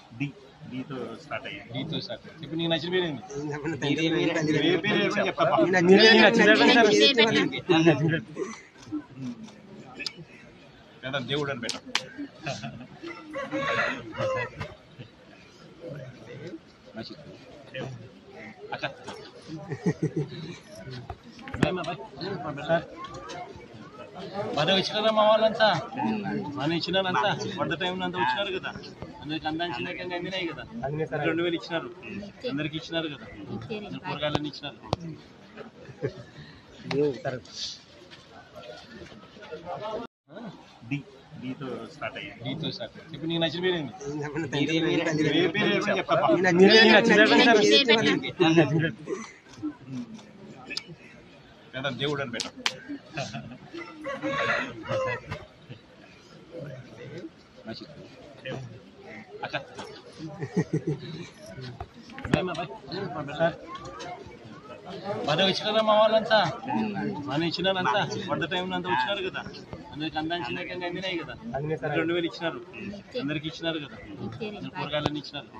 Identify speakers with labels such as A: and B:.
A: D డితో start అయ్యింది
B: నీతో sir ఇప్పుడు నీకు నచ్చిన పేరు ఏంది
A: ఏ పేరు ఏమని చెప్తావా? లేదా దేవుడు అని పెట్టం
B: అక్క సార్ మన వచ్చినారా మా వాళ్ళంతా మన ఇచ్చినారంతా వంద టైం అంతా వచ్చినారు కదా అందరికి అందాల్సినకంగా అందినాయి కదా రెండు వేలు ఇచ్చినారు అందరికి ఇచ్చినారు కదా అందరు కూరగాయలన్నీ ఇచ్చినారు
A: డి డితో స్టార్ట్ అయ్యింది
B: నీతో సార్ ఇప్పుడు నీకు నచ్చిన పేరు ఏంది
A: ఏ పేరు ఏమని చెప్తావా? లేదా దేవుడు అని పెట్టం
B: అక్క సార్ మన వచ్చినారా మా వాళ్ళంతా మన ఇచ్చినారంతా వంద టైం అంతా వచ్చినారు కదా అందరికి అందాల్సినకంగా అందినాయి కదా రెండు వేలు ఇచ్చినారు అందరికి ఇచ్చినారు కదా అందరు కూరగాయలన్నీ ఇచ్చినారు